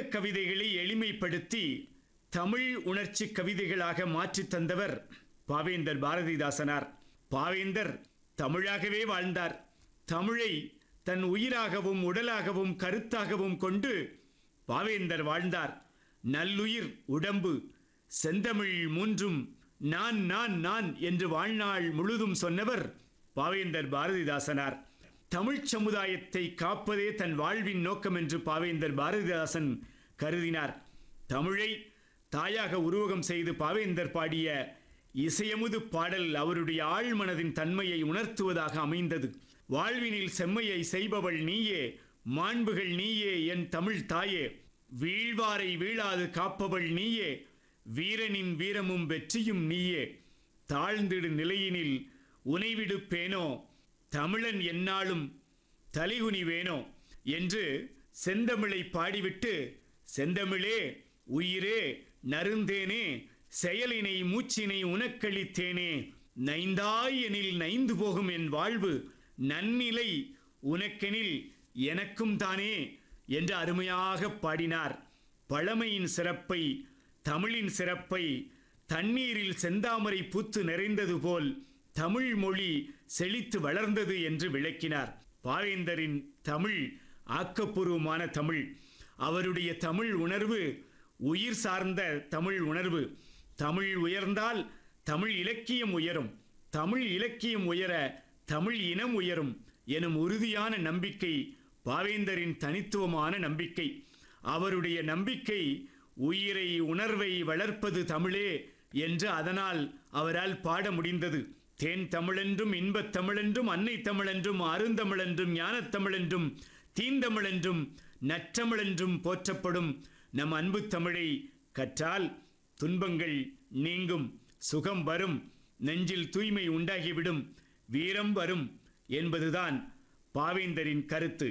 சங்க கவிதைகளை எளிமைப்படுத்தி தமிழ் உணர்ச்சி கவிதைகளாக மாற்றித் தந்தவர் பாவேந்தர் பாரதிதாசனார் பாவேந்தர் தமிழாகவே வாழ்ந்தார் தமிழை தன் உயிராகவும் உடலாகவும் கருத்தாகவும் கொண்டு பாவேந்தர் வாழ்ந்தார் நல்லுயிர் உடம்பு செந்தமிழ் மூன்றும் நான் நான் நான் என்று வாழ்நாள் முழுதும் சொன்னவர் பாவேந்தர் பாரதிதாசனார் தமிழ்ச் சமுதாயத்தை காப்பதே தன் வாழ்வின் நோக்கம் என்று பாவேந்தர் பாரதிதாசன் கருதினார் தமிழை தாயாக உருவகம் செய்து பாவேந்தர் பாடிய இசையமுது பாடல் அவருடைய ஆழ்மனதின் தன்மையை உணர்த்துவதாக அமைந்தது வாழ்வினில் செம்மையை செய்பவள் நீயே மாண்புகள் நீயே என் தமிழ் தாயே வீழ்வாரை வீழாது காப்பவள் நீயே வீரனின் வீரமும் வெற்றியும் நீயே தாழ்ந்திடு நிலையினில் உனைவிடுப்பேனோ தமிழன் எந்நாளும் தலைகுனிவேனோ என்று செந்தமிழை பாடிவிட்டு செந்தமிழே உயிரே நருந்தேனே செயலினை மூச்சினை உனக்களித்தேனே நைந்தாய் எனில் நைந்து போகும் என் வாழ்வு நன்னிலை உனக்கெனில் எனக்கும் தானே என்று அருமையாக பாடினார் பழமையின் சிறப்பை தமிழின் சிறப்பை தண்ணீரில் செந்தாமரை பூத்து நிறைந்தது போல் தமிழ் மொழி செழித்து வளர்ந்தது என்று விளக்கினார் பாவேந்தரின் தமிழ் ஆக்கப்பூர்வமான தமிழ் அவருடைய தமிழ் உணர்வு உயிர் சார்ந்த தமிழ் உணர்வு தமிழ் உயர்ந்தால் தமிழ் இலக்கியம் உயரும் தமிழ் இலக்கியம் உயர தமிழ் இனம் உயரும் எனும் உறுதியான நம்பிக்கை பாவேந்தரின் தனித்துவமான நம்பிக்கை அவருடைய நம்பிக்கை உயிரை உணர்வை வளர்ப்பது தமிழே என்று அதனால் அவரால் பாட முடிந்தது தேன் தமிழென்றும் இன்பத் தமிழென்றும் அன்னை தமிழென்றும் அருந்தமிழென்றும் ஞானத் தமிழென்றும் தீந்தமிழென்றும் நற்றமிழென்றும் போற்றப்படும் நம் அன்பு தமிழை கற்றால் துன்பங்கள் நீங்கும் சுகம் வரும் நெஞ்சில் தூய்மை உண்டாகிவிடும் வீரம் வரும் என்பதுதான் பாவேந்தரின் கருத்து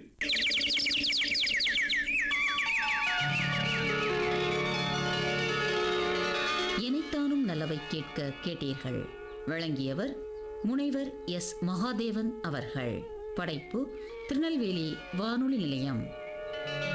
இணைத்தானும் நல்லவை கேட்க கேட்டீர்கள் வழங்கியவர் முனைவர் எஸ் மகாதேவன் அவர்கள் படைப்பு திருநெல்வேலி வானொலி நிலையம்